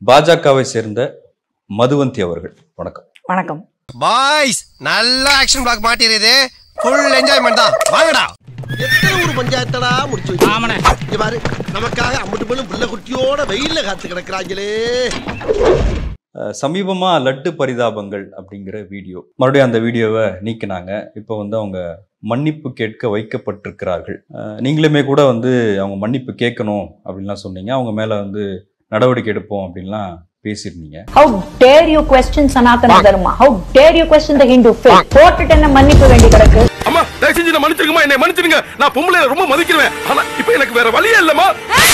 பாஜகவை சேர்ந்த மதுவந்தி அவர்கள் வணக்கம் வணக்கம் பாய்ஸ் நல்ல ஆக்ஷன் பிளாக் மாட்டிருது ஃபுல் என்ஜாய்மெண்ட் தான் வாங்கடா எத்தனை ஊர் பஞ்சாயத்தடா முடிச்சு வச்சு இங்க பாரு நமக்காக அம்பட்டு போலும் புள்ள குட்டியோட வெயில்ல காத்து கிடக்குறாங்களே அஹ் சமீபமா லட்டு பரிதாபங்கள் அப்படிங்கிற வீடியோ மறுபடியும் அந்த வீடியோவை நீக்கினாங்க இப்போ வந்து அவங்க மன்னிப்பு கேட்க வைக்கப்பட்டிருக்கிறார்கள் அஹ் நீங்களுமே கூட வந்து அவங்க மன்னிப்பு கேட்கணும் அப்படின்லாம் சொன்னீங்க அவங்க மேல வந்து நடவடிக்கை எடுப்போம் அப்படின்லாம் பேசியிருந்தீங்க How dare you question Sanatana Dharma? How dare you question the Hindu faith? போட்டுட்டு என்ன மன்னிப்பு வேண்டி கிடக்கு அம்மா தயவு செஞ்சு என்ன மன்னிச்சிருங்கம்மா என்னை மன்னிச்சிருங்க நான் பொம்பளை ரொம்ப மதிக்கிறேன் ஆனா இப்ப எனக்கு வேற வழியே இல்லம்மா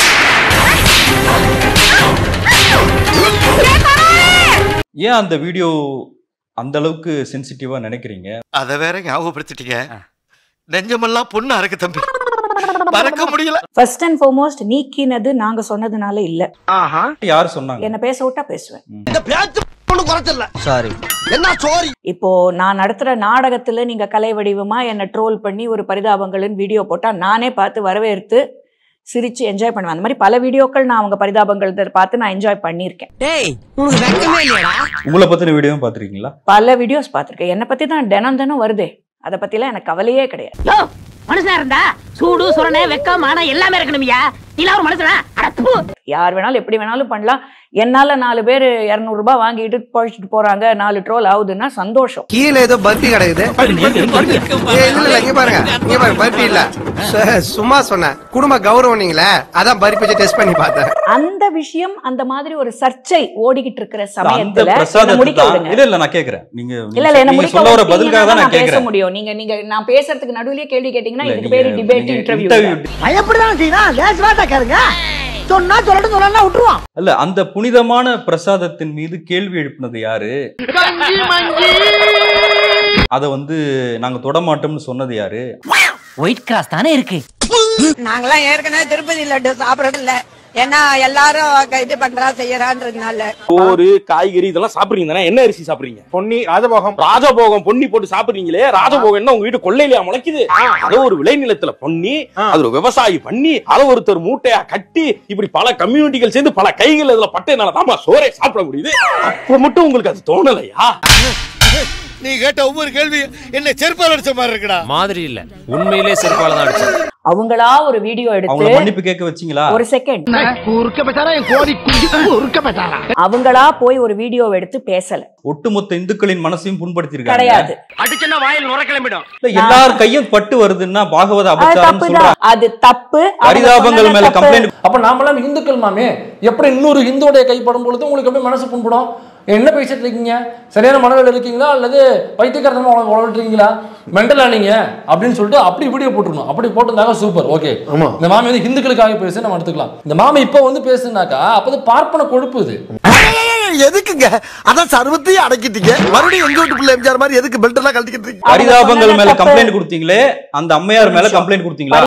ஏன் அந்த வீடியோ அந்த அளவுக்கு சென்சிட்டிவா நினைக்கிறீங்க அத வேற ஞாபகப்படுத்திட்டீங்க நெஞ்சமெல்லாம் பொண்ணு அறக்கு தம்பி மறக்க முடியல ஃபர்ஸ்ட் அண்ட் ஃபார்மோஸ்ட் நீக்கினது நாங்க சொன்னதுனால இல்ல யார் சொன்னாங்க என்ன பேச விட்டா பேசுவேன் இந்த பேச்சு ஒண்ணும் குறைச்சல சாரி என்ன சோரி இப்போ நான் நடத்துற நாடகத்துல நீங்க கலை வடிவமா என்ன ட்ரோல் பண்ணி ஒரு பரிதாபங்களின் வீடியோ போட்டா நானே பார்த்து வரவேற்று சிரிச்சு என்ஜாய் பண்ணுவேன் அந்த மாதிரி பல வீடியோக்கள் நான் அவங்க பரிதாபங்கள் பார்த்து நான் என்ஜாய் பண்ணியிருக்கேன் டேய் உனக்கு வெக்கமே இல்லையாடா உங்களை பத்தின வீடியோவும் பார்த்திருக்கீங்களா பல வீடியோஸ் பார்த்திருக்கேன் என்னை பத்தி தான் தினம் தினம் வருதே அதை பத்திலாம் எனக்கு கவலையே கிடையாது யோ மனுஷனா இருந்தா சூடு சுரணை வெக்கம் மானம் எல்லாமே இருக்கணும்யா நீலாம் ஒரு மனுஷனா அட தூ. யார் வேணாலும் எப்படி வேணாலும் பண்ணலாம் என்னால நாலு பேர் இரநூறுபா வாங்கிட்டு பழிச்சிட்டு போறாங்க நாலு ட்ரோல் ஆகுதுன்னா சந்தோஷம் கீழே ஏதோ பர்பி கிடக்குது ஏய், இல்ல இல்ல இங்க பாருங்க இங்க பாருங்க பர்பி இல்ல சு- சும்மா சொன்னேன் குடும்ப கௌரவம் நீங்களே அதான் பர்பி வச்சு டெஸ்ட் பண்ணி பார்த்தேன் அந்த விஷயம் அந்த மாதிரி ஒரு சர்ச்சை ஓடிக்கிட்டு இருக்கிற அந்த சமயத்துல என்னை பிரசாதத்தை முடிக்க தான் விடுங்க இல்ல இல்ல நான் கேக்குறேன் நீங்க இல்ல இல்ல என்ன நீங்க முடிக்க சொல்ல வர விட்டீங்கன்னா பதிலுக்காக தான் தான் நான் நான் பேச கேக்குறேன் முடியும் நீங்க நீங்க நான் பேசுறதுக்கு நடுவுலயே கேள்வி கேட்டீங்கன்னா இல்ல, இதுக்கு நீங்க- பேரு டிபேட் நீங்க இன்டர்வியூ interview- பயப்படலாம் செய்யனா லேஸ் வாட்டா கேளுங்க சொன்னா சொல்லட்டும் சொல்லலாம் விட்டுருவான் அல்ல அந்த புனிதமான பிரசாதத்தின் மீது கேள்வி எழுப்பினது யாரு அத வந்து நாங்க தொட மாட்டோம்னு சொன்னது யாரு ஒயிட் கிராஸ் தானே இருக்கு நாங்களாம் ஏற்கனவே திருப்பதி லட்டு சாப்பிடறது இல்ல ஏன்னா எல்லாரும் க- இது பண்றா செய்யறான்றதுனால சோறு காய்கறி இதெல்லாம் சாப்பிடுறீங்க தானே என்ன அரிசி சாப்பிடுறீங்க பொன்னி ராஜபோகம் ராஜபோகம் பொன்னி போட்டு சாப்பிடுறீங்களே ராஜபோகம் என்ன உங்க வீட்டு கொள்ளையிலயா முளைக்குது அத ஒரு விளைநிலத்துல பொன்னி அது ஒரு விவசாயி பண்ணி அத ஒருத்தர் மூட்டையா கட்டி இப்படி பல கம்யூனிட்டிகள் சேர்ந்து பல கைகள் அதுல பட்டதுனால தான் சோறே சாப்பிட முடியுது அப்ப மட்டும் உங்களுக்கு அது தோணலையா நீ கேட்ட ஒவ்வொரு கேள்வி என்ன செருப்பால் அடிச்ச மாதிரி இருக்குடா மாதிரி இல்ல உண்மையிலே செருப்பால தான் அடிச்சேன் அவங்களா ஒரு வீடியோ அவங்கள எடுத்து மன்னிப்பு கேட்க வச்சீங்களா ஒரு செகண்ட் குறுக்க பெற்றாரா என் கோடி குஞ்சு குறுக்க பெற்றாரா அவங்களா போய் ஒரு வீடியோ எடுத்து பேசல ஒட்டுமொத்த இந்துக்களின் மனசையும் புண்படுத்திருக்காங்க கிடையாது அடிச்சனா வாயில் நுர கிளம்பிடும் இல்ல, எல்லார் கையும் பட்டு வருதுன்னா பாகவத அது அபச்சாரம் தப்பு சொல்றாங்க தான் அது தப்பு அவங்க பரிதாபங்கள் சொன்னது மேல தப்பு. கம்ப்ளைண்ட் அப்ப நாமெல்லாம் இந்துக்கள் மாமே எப்படி இன்னொரு ஹிந்துவோடைய கைப்படும் பொழுது உங்களுக்கு எப்படி மனசு புண்படும் என்ன பேசிட்டு இருக்கீங்க சரியான மனநிலை இருக்கீங்களா அல்லது பைத்தியக்காரத்தமா வளர்ட்டுறீங்களா மெண்டலா நீங்க அப்படின்னு சொல்லிட்டு அப்படி வீடியோ போட்டுருணும் அப்படி போட்டிருந்தாங்க சூப்பர் ஓகே இந்த மாமி வந்து ஹிந்துக்களுக்காக பேசு நம்ம எடுத்துக்கலாம் இந்த மாமி இப்போ வந்து பேசுனாக்கா அப்போ அது பார்ப்பன கொழுப்பு இது எதுக்குங்க அதான் சர்வத்தையும் அடக்கிட்டீங்க மறுபடியும் எங்க வீட்டு பிள்ளை எம்ஜிஆர் மாதிரி எதுக்கு பெல்ட் எல்லாம் கழட்டிக்கிட்டு இருக்கீங்க பரிதாபங்கள் அவங்க மேல சொன்னது கம்ப்ளைண்ட் தப்பு. கொடுத்தீங்களே அந்த அம்மையார் மேல கம்ப்ளைண்ட் கொடுத்தீங்களா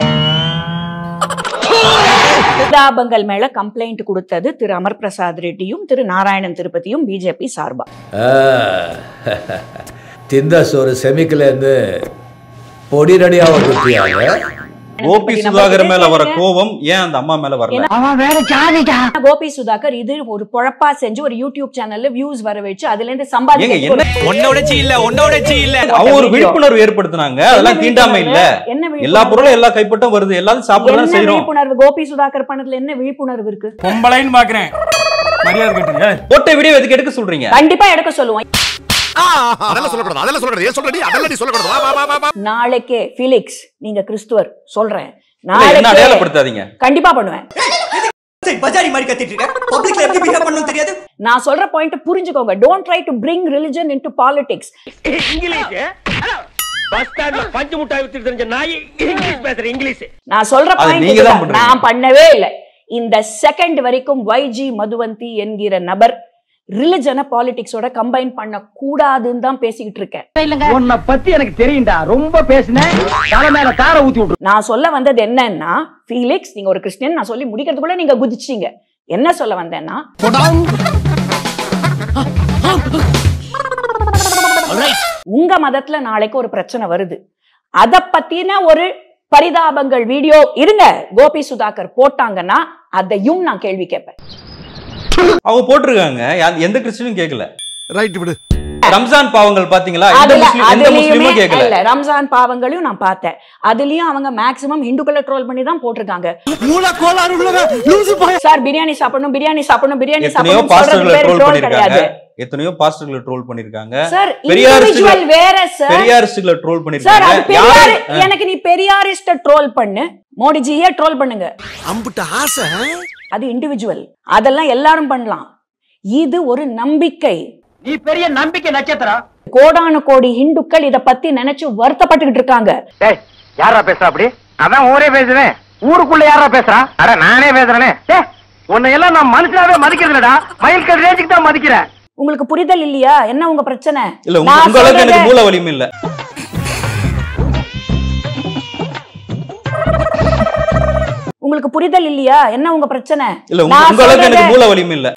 பரிதாபங்கள் மேல கம்ப்ளைண்ட் கொடுத்தது திரு அமர் பிரசாத் ரெட்டியும் திரு நாராயணன் திருப்பதியும் பிஜேபி சார்பா திந்த சோறு செமிக்கலேருந்து பொடி ரெடியாக கொடுத்தியாங்க கோபி சுதாகர் மேல வர கோபம் ஏன் அந்த அம்மா மேல வரல அவன் வேற ஜாதிடா கோபி சுதாகர் இது ஒரு பொழப்பா செஞ்சு ஒரு யூடியூப் சேனல்ல வியூஸ் வர வச்சு அதுல இருந்து ஏங்க சம்பாதிக்க என்ன உன்னோட சீ இல்ல உன்னோட சீ இல்ல அவங்க ஒரு விழிப்புணர்வு ஏற்படுத்தினாங்க அதெல்லாம் தீண்டாமை இல்ல என்ன எல்லா விழிப்புணர்வு? பொருளும் எல்லா கைப்பட்டும் வருது எல்லாரும் சாப்பிடலாம் என்ன செய்யறோம் விழிப்புணர்வு கோபி சுதாகர் பண்ணதுல என்ன விழிப்புணர்வு இருக்கு பொம்பளைன்னு பாக்குறேன் மரியாதை கேட்டுங்க போட்ட வீடியோ எதுக்கு எடுக்க சொல்றீங்க கண்டிப்பா எடுக்க சொல்லுவோம் அதெல்லாம் சொல்லக்கூடாது அதெல்லாம் சொல்லக்கூடாது ஏன் சொல்றடி அதெல்லாம் நீ சொல்லக்கூடாது வா வா வா, வா வா நாளைக்கே பிலிக்ஸ் நீங்க கிறிஸ்துவர் சொல்றேன் இல்ல, என்ன நாளைக்கே அடையாளப்படுத்தாதீங்க கண்டிப்பா பண்ணுவேன் பஜாரி மாதிரி கத்திட்டு இருக்க பப்ளிக்ல எப்படி பிஹேவ் பண்ணணும் தெரியாது நான் சொல்ற பாயிண்ட் புரிஞ்சுக்கோங்க don't try to bring religion into politics English bus ஸ்டாண்ட்ல பஞ்சு முட்டாய் வித்து தெரிஞ்ச நாய் இங்கிலீஷ் பேசுற இங்கிலீஷ் நான் சொல்ற அது பாயிண்ட் நீங்க தான் பண்றீங்க. நான் பண்ணவே இல்லை இந்த செகண்ட் வரைக்கும் வைஜி மதுவந்தி என்கிற நபர் ரிலிஜனை பாலிடிக்ஸோட கம்பைன் பண்ண கூடாதுன்னு தான் பேசிக்கிட்டு இருக்கேன் உன்னை பத்தி எனக்கு தெரியும்டா ரொம்ப பேசுனேன் தலை மேல கார ஊத்தி விட்டுரு நான் சொல்ல வந்தது என்னன்னா ஃபீலிக்ஸ் நீங்க ஒரு கிறிஸ்டியன் நான் சொல்லி முடிக்கிறதுக்குள்ள நீங்க குதிச்சிட்டீங்க என்ன சொல்ல வந்தேன்னா உங்க மதத்துல நாளைக்கு ஒரு பிரச்சனை வருது அத பத்தின ஒரு பரிதாபங்கள் வீடியோ இருங்க கோபி சுதாகர் போட்டாங்கன்னா அதையும் நான் கேள்வி கேட்பேன் அவங்க போட்டிருக்காங்க யா- எந்த கிறிஸ்டினும் கேட்கல ரைட் விடு ரம்ஜான் பாவங்கள் பாத்தீங்களா எந்த அதுல முஸ்லீம் எந்த அதுலயுமே முஸ்லீமும் கேட்கல இல்ல ரம்ஜான் பாவங்களையும் நான் பார்த்தேன் அதுலயும் அவங்க மேக்ஸிமம் இந்துக்களை ட்ரோல் பண்ணி தான் போட்டிருக்காங்க சார் பிரியாணி சாப்பிடணும் பிரியாணி சாப்பிடணும் பிரியாணி எத்தனையோ சாப்பிடணும் சொல்றது பாஸ்டர்களை பேர் ட்ரோல் ட்ரோல் பண்ணிருக்காங்க கிடையாது எத்தனையோ பாஸ்டர்களை ட்ரோல் பண்ணிருக்காங்க சார் பெரியாரிஸ்டுகளை இண்டிவிஜுவல் வேற சார் பெரியாரிஸ்டுகளை ட்ரோல் சார் பண்ணிருக்காங்க அது யாரு பெரியார் எனக்கு நீ பெரியாரிஸ்ட ட்ரோல் பண்ணு மோடிஜியே ட்ரோல் பண்ணுங்க அம்புட்ட ஆசை அது இண்டிவிஜுவல் அதெல்லாம் எல்லாரும் பண்ணலாம் இது ஒரு நம்பிக்கை நீ பெரிய நம்பிக்கை நட்சத்திரம் கோடானு கோடி இந்துக்கள் இத பத்தி நினைச்சு வருத்தப்பட்டுக்கிட்டு இருக்காங்க டேய் யாரா பேசுறா அப்படி அதான் ஊரே பேசுறேன் ஊருக்குள்ள யாரா பேசுறா அட நானே பேசுறேனே டேய் உன்னை எல்லாம் நான் மனுஷனாவே மதிக்கிறதுலடா மயில் கல் ரேஞ்சுக்கு தான் மதிக்கிறேன் உங்களுக்கு புரிதல் இல்லையா என்ன உங்க பிரச்சனை இல்ல உங்க நான் உங்க அளவுக்கு எனக்கு சொல்றத- மூல வலிமை இல்ல உங்களுக்கு புரிதல் இல்லையா என்ன உங்க பிரச்சனை இல்ல உங்க நான் உங்க அளவுக்கு எனக்கு சொல்றத- மூல வலிமை இல்ல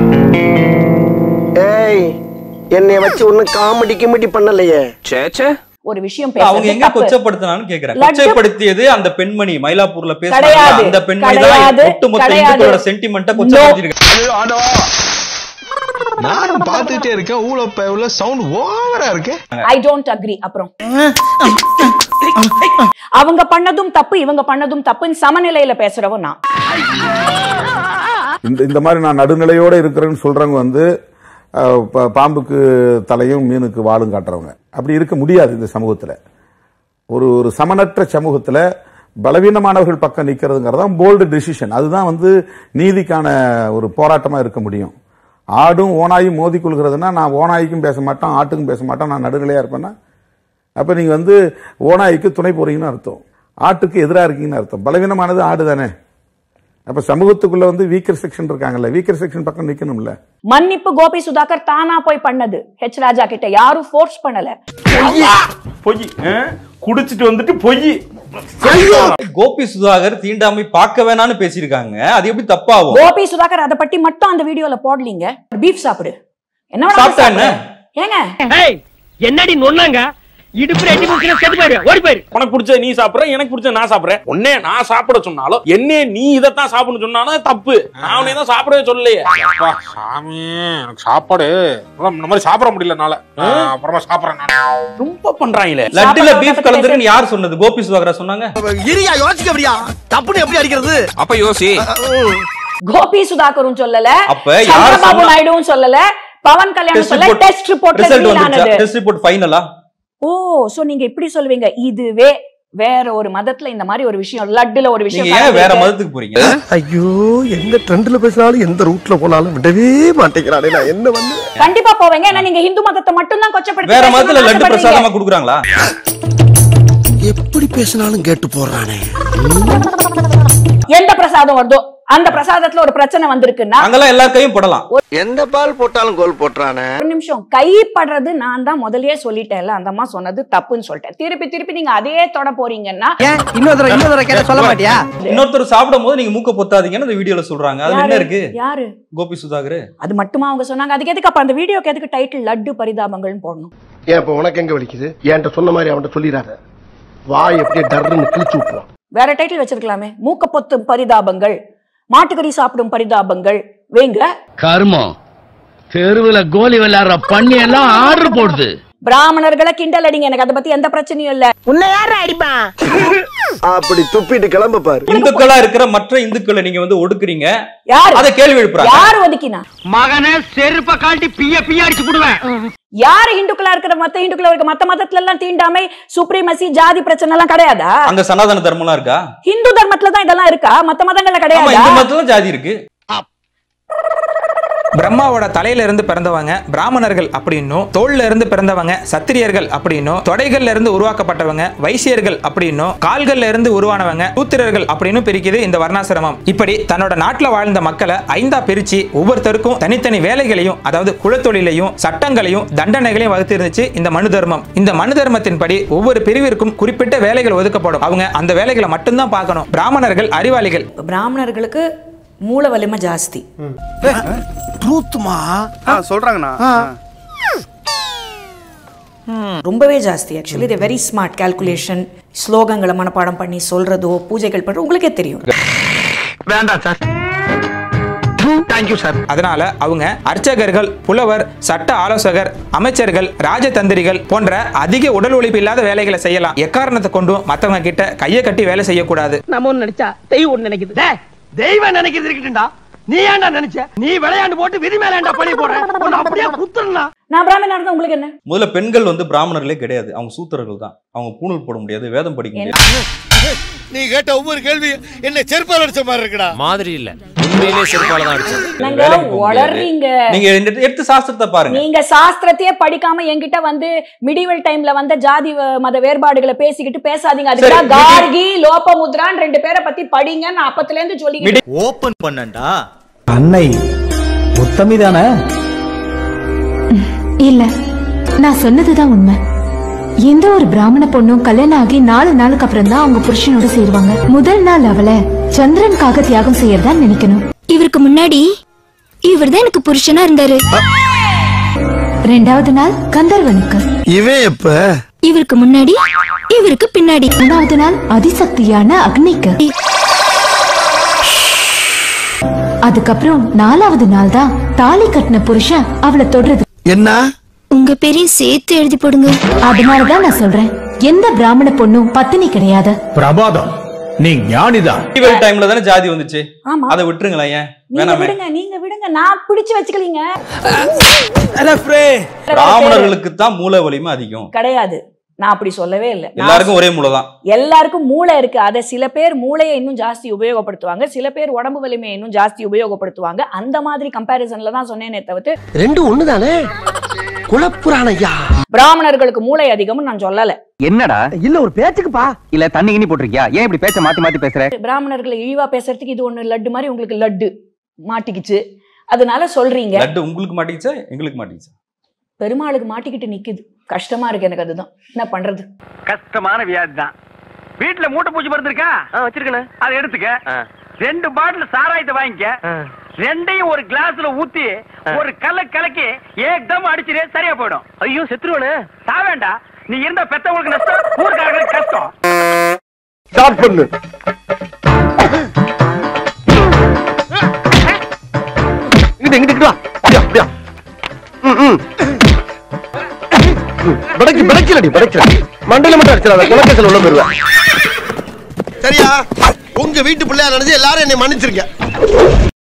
ஏய் என்னைய வச்சு ஒன்னும் காமெடி கிமெடி பண்ணலையே சேச்சே ஒரு விஷயம் அவங்க பேசுறது எங்க தப்பு. கொச்சப்படுத்தினான்னு கேக்குறேன் லட்டு- கொச்சப்படுத்தியது அந்த பெண்மணி மயிலாப்பூர்ல பேசுறாங்க கிடையாது. அந்த பெண்மணி கிடையாது. தான் ஒட்டுமொத்த கிடையாது. இந்துக்களோட சென்டிமெண்ட்டை கொச்சப்படுத்திருக்காங்க நானும் பார்த்துட்டே இருக்கேன் ஊழப்ப உள்ள சவுண்ட் ஓவரா இருக்கு ஐ டோன்ட் அக்ரி அப்புறம் அவங்க பண்ணதும் தப்பு இவங்க பண்ணதும் தப்புன்னு சமநிலையில பேசுறவன் நான் இந்த இந்த மாதிரி நான் நடுநிலையோட இருக்கிறேன்னு சொல்றவங்க வந்து அஹ், ப- பாம்புக்கு தலையும் மீனுக்கு வாலும் காட்டுறவங்க அப்படி இருக்க முடியாது இந்த சமூகத்துல ஒரு ஒரு சமனற்ற சமூகத்துல பலவீனமானவர்கள் பக்கம் நிக்கிறதுங்கிறது தான் போல்டு டிசிஷன் அதுதான் வந்து நீதிக்கான ஒரு போராட்டமா இருக்க முடியும் ஆடும் ஓனாயும் மோதி கொள்கிறதுனா நான் ஓனாய்க்கும் பேச மாட்டேன் ஆட்டுக்கும் பேச மாட்டேன் நான் நடுநிலையா இருப்பேன்னா அப்ப நீங்க வந்து ஓனாய்க்கு துணை போறீங்கன்னு அர்த்தம் ஆட்டுக்கு எதிராக இருக்கீங்கன்னு அர்த்தம் பலவீனமானது ஆடு தானே அப்ப சமூகத்துக்குள்ள வந்து வீக்கர் செக்ஷன் இருக்காங்கல்ல வீக்கர் செக்ஷன் பக்கம் நிக்கணும்ல மன்னிப்பு கோபி சுதாகர் தானா போய் பண்ணது ஹெச் ராஜா கிட்ட யாரும் ஃபோர்ஸ் பண்ணல பொய் ஆ? குடிச்சிட்டு வந்துட்டு பொய் கோபி சுதாகர் தீண்டாமை பார்க்க வேணாம்னு பேசியிருக்காங்க அது எப்படி தப்பாகும் கோபி சுதாகர் அதை பத்தி மட்டும் அந்த வீடியோல போடலீங்க பீஃப் சாப்பிடு என்ன வேணாலும் சாப்பிட்டா என்ன? சாப்பிடு. ஏங்க ஏய் என்னடி நொன்னாங்க இடுப்புல எட்டி முக்கின செத்து போயிரு ஓடி போயிரு உனக்கு பிடிச்ச நீ சாப்பிடுற எனக்கு பிடிச்ச நான் சாப்பிடுறேன் உன்னே நான் சாப்பிட சொன்னாலும் என்னே நீ இதைத்தான் சாப்பிடணும் சொன்னாலும் அது தப்பு நான் உன்னை தான் சாப்பிடவே சொல்லலையே அப்பா, சாமி எனக்கு சாப்பாடு அதான் இந்த மாதிரி சாப்பிட முடியல என்னால நான் அப்புறமா சாப்பிடுறேன் நான் ரொம்ப பண்றாங்களே லட்டுல பீஃப் கலந்துருக்குன்னு யார் சொன்னது கோபி சுதாகரா சொன்னாங்க இரியா யோசிக்க அப்படியா தப்புன்னு எப்படி அடிக்கிறது அப்ப யோசி கோபி சுதாகரும் சொல்லல அப்ப யார் சந்திரபாபு சொன்னா- நாயுடுவும் சொல்லல பவன் கல்யாணம் டெஸ்ட் சொல்ல ரிப்போர்ட் டெஸ்ட் ரிப்போர்ட் ரிசல்ட் வந்துச்சா ஆனது டெஸ்ட் ரிப்போர்ட் ஃபைனலா ஓ சோ நீங்க இப்படி சொல்லுவீங்க இதுவே வேற ஒரு மதத்துல இந்த மாதிரி ஒரு விஷயம் லட்டுல ஒரு விஷயம் நீங்க ஏன் வேற கலந்திருக்கு. மதத்துக்கு போறீங்க ஐயோ எந்த ட்ரெண்ட்ல பேசினாலும் எந்த ரூட்ல போனாலும் விடவே மாட்டேங்கிறானே நான் என்ன பண்ணு கண்டிப்பா போவீங்க ஏன்னா நீங்க இந்து மதத்தை மட்டும் தான் கொச்சப்படுத்தி வேற பேசணும்னு மதத்துல லட்டு ஆசைப்படுறீங்க. பிரசாதமா குடுக்குறாங்களா எப்படி பேசினாலும் கேட்டு போடுறானே எந்த பிரசாதம் வருதோ அந்த பிரசாதத்துல ஒரு பிரச்சனை வந்திருக்குன்னா அங்கெல்லாம் எல்லா கையும் போடலாம் எந்த பால் போட்டாலும் கோல் போட்டுறானே ஒரு நிமிஷம் கை படுறது நான் தான் முதல்லயே சொல்லிட்டேன்ல அந்த அம்மா சொன்னது தப்புன்னு சொல்லிட்டேன் திருப்பி திருப்பி நீங்க அதே தொட போறீங்கன்னா இன்னொரு தடவை இன்னொரு தடவை கேட்ட சொல்ல மாட்டியா இன்னொருத்தர் சாப்பிடும் போது நீங்க மூக்க பொத்தாதீங்கன்னு அந்த வீடியோல சொல்றாங்க அதுல என்ன யாரு? இருக்கு யாரு கோபி சுதாகர் அது மட்டுமா அவங்க சொன்னாங்க அதுக்கு எதுக்கு அப்ப அந்த வீடியோக்கு எதுக்கு டைட்டில் லட்டு பரிதாபங்கள்னு போடணும் ஏன் இப்ப உனக்கு எங்க வலிக்குது என்கிட்ட சொன்ன மாதிரி அவன்கிட்ட சொல்லிடாத வாய் அப்படியே டர்ன்னு கிழிச்சு விட்டுருவான் வேற டைட்டில் வச்சிருக்கலாமே மூக்க பொத்தும் பரிதாபங்கள் மாட்டுக்கறி சாப்பிடும் பரிதாபங்கள் வேங்க கர்மம் தெருவுல கோலி விளையாடுற பண்ணி எல்லாம் ஆர்டர் போடுது பிராமணர்களை கிண்டல் அடிங்க எனக்கு அதை பத்தி எந்த பிரச்சனையும் இல்ல உன்னை யாரா அடிப்பான் அப்படி துப்பிட்டு கிளம்ப பாரு இந்துக்களா இருக்கிற மற்ற இந்துக்களை நீங்க வந்து ஒடுக்குறீங்க யாரு அத கேள்வி எழுப்புறாங்க யாரு ஒதுக்கினா மகனே செருப்ப காட்டி பிய பிய அடிச்சு போடுவேன் யாரு இந்துக்களா இருக்கிற மத்த இந்துக்களா இருக்க மத்த மதத்துல எல்லாம் தீண்டாமை சுப்ரீமசி ஜாதி பிரச்சனை எல்லாம் கிடையாதா அங்க சனாதன தர்மம்லாம் இருக்கா இந்து தர்மத்துல தான் இதெல்லாம் இருக்கா மத்த மதங்கள்ல ஆமா கிடையாதா இந்த மதத்துல ஜாதி இருக்கு பிரம்மாவோட தலையில இருந்து பிறந்தவங்க பிராமணர்கள் அப்படின்னும் தோல்ல இருந்து பிறந்தவங்க சத்திரியர்கள் அப்படின்னும் தொடைகள்ல இருந்து உருவாக்கப்பட்டவங்க வைசியர்கள் அப்படின்னும் கால்கள்ல இருந்து உருவானவங்க சூத்திரர்கள் அப்படின்னு பிரிக்குது இந்த வர்ணாசிரமம் இப்படி தன்னோட நாட்டுல வாழ்ந்த மக்களை ஐந்தா பிரிச்சு ஒவ்வொருத்தருக்கும் தனித்தனி வேலைகளையும் அதாவது குலத்தொழிலையும் சட்டங்களையும் தண்டனைகளையும் வகுத்து இருந்துச்சு இந்த மனு தர்மம் இந்த மனு தர்மத்தின்படி ஒவ்வொரு பிரிவிற்கும் குறிப்பிட்ட வேலைகள் ஒதுக்கப்படும் அவங்க அந்த வேலைகளை மட்டும்தான் பார்க்கணும் பிராமணர்கள் அறிவாளிகள் பிராமணர்களுக்கு மூல வலிமை ஜாஸ்தி ட்ரூத்துமா சொல்றாங்கண்ணா ரொம்பவே ஜாஸ்தி ஆக்சுவலி இது வெரி ஸ்மார்ட் கால்குலேஷன் ஸ்லோகங்களை மனப்பாடம் பண்ணி சொல்றதோ பூஜைகள் பண்றதோ உங்களுக்கே தெரியும் வேண்டாம் சார் தேங்க்யூ சார் அதனால அவங்க அர்ச்சகர்கள் புலவர் சட்ட ஆலோசகர் அமைச்சர்கள் ராஜதந்திரிகள் போன்ற அதிக உடல் உழைப்பு இல்லாத வேலைகளை செய்யலாம் எக்காரணத்தை கொண்டும் மத்தவங்க கிட்ட கையை கட்டி வேலை செய்யக்கூடாது நம்ம ஒண்ணு நினைச்சா தெய்வம் ஒண்ணு நினைக்குது டேய், தெய்வம் நினைக்கிறது இருக்கட்டும்டா நீ ஏன்டா நினைச்ச நீ விளையாண்டு போட்டு விதி மேல ஏன்டா பழி போடுற உன்னை அப்படியே குத்துறா நான் பிராமணனா இருந்தா உங்களுக்கு என்ன முதல்ல பெண்கள் வந்து பிராமணர்களே கிடையாது அவங்க சூத்திரர்கள் தான் அவங்க பூணூல் போட முடியாது வேதம் படிக்க முடியாது நீ கேட்ட ஒவ்வொரு கேள்வி என்ன செருப்பால் அடிச்ச மாதிரி இருக்குடா மாதிரி இல்ல உண்மையிலே செருப்பால தான் அடிச்சது என்னங்க வேலைக்கு போக முடியாது. உளறீங்க நீங்க எடுத்து- எடுத்து சாஸ்திரத்தை பாருங்க நீங்க சாஸ்திரத்தையே படிக்காம என்கிட்ட வந்து மிடிவல் டைம்ல வந்த ஜாதி வ- மத வேறுபாடுகளை பேசிக்கிட்டு பேசாதீங்க அதுக்குதான் சரி, கார்கி லோபமுத்ரான் ரெண்டு பேரை பத்தி படிங்க நான் அப்பத்துல இருந்து சொல்லிக்கிட்டு ஓபன் பண்ணண்டா அன்னை உத்தமி தானே இல்ல நான் சொன்னதுதான் உண்மை எந்த ஒரு பிராமண பொண்ணும் கல்யாணம் ஆகி நாலு நாளுக்கு அப்புறம் தான் அவங்க புருஷனோட சேருவாங்க முதல் நாள் அவளை சந்திரனுக்காக தியாகம் செய்யறதா நினைக்கணும் இவருக்கு முன்னாடி இவர்தான் எனக்கு புருஷனா இருந்தாரு ரெண்டாவது நாள் கந்தர்வனுக்கு இவன் எப்ப இவருக்கு முன்னாடி இவருக்கு பின்னாடி மூணாவது நாள் அதிசக்தியான அக்னிக்கு அதுக்கப்புறம் நாலாவது நாள் தான் தாலி கட்டின புருஷன் அவளை தொடுறது என்ன உங்க பேரையும் சேர்த்து எழுதி போடுங்க அதனாலதான் நான் சொல்றேன் எந்த பிராமண பொண்ணும் பத்தினி கிடையாது பிரபாதம் நீ ஞானிதான் ஈவல் டைம்ல தானே ஜாதி வந்துச்சு ஆமா அதை விட்டுருங்களேன் ஏன் நீங்க வேணாமே விடுங்க நீங்க விடுங்க நான் பிடிச்சு வச்சுக்கலீங்க பிராமணர்களுக்கு தான் மூல வலிமை அதிகம் கிடையாது நான் அப்படி சொல்லவே இல்லை நான் எல்லாருக்கும் ஒரே மூளை தான் எல்லாருக்கும் மூளை இருக்கு அதை சில பேர் மூளையை இன்னும் ஜாஸ்தி உபயோகப்படுத்துவாங்க சில பேர் உடம்பு வலிமையை இன்னும் ஜாஸ்தி உபயோகப்படுத்துவாங்க அந்த மாதிரி கம்பேரிசன்ல தான் சொன்னேனே தவிர்த்து ரெண்டு ஒண்ணுதானே குலப்புராண ஐயா பிராமணர்களுக்கு மூளை அதிகம்னு நான் சொல்லல என்னடா இல்ல ஒரு பேச்சுக்குப்பா இல்ல தண்ணி கிண்ணி போட்டிருக்கியா ஏன் இப்படி பேச்ச மாத்தி மாத்தி பேசுற பிராமணர்களை இழிவா பேசுறதுக்கு இது ஒண்ணு லட்டு மாதிரி உங்களுக்கு லட்டு மாட்டிக்கிச்சு அதனால சொல்றீங்க லட்டு உங்களுக்கு மாட்டிக்கிச்சா எங்களுக்கு மாட்டிக்கிச்சா பெருமாளுக்கு மாட்டிக்கிட்டு நிக்குது கஷ்டமா இருக்கு எனக்கு அதுதான் என்ன பண்றது கஷ்டமான வியாதி தான் வீட்டுல மூட்டை பூச்சி மருந்து இருக்கா வச்சிருக்கேன் அதை எடுத்துக்க ரெண்டு பாட்டில் சாராயத்தை வாங்கிக்க ரெண்டையும் ஒரு கிளாஸ்ல ஊத்தி ஒரு கல்ல கலக்கி ஏக்தம் அடிச்சிரு சரியா போயிடும் ஐயோ செத்துருவனே சாவேண்டா நீ இருந்த பெத்தவங்களுக்கு நஷ்டம் ஊருக்காரங்களுக்கு கஷ்டம் ஸ்டார்ட் பண்ணு இங்கிட்டு இங்கிட்டு வா அப்படியா அப்படியா ம், ம். ம், பிடைக்கு பிடைக்கலடி பிடைக்கல மண்டல மட்டும் அடிச்சிடாத குலக்கேசல் உள்ள போயிருவேன் சரியா உங்க வீட்டு பிள்ளையா நினைச்சு எல்லாரும் என்னை மன்னிச்சிருக்க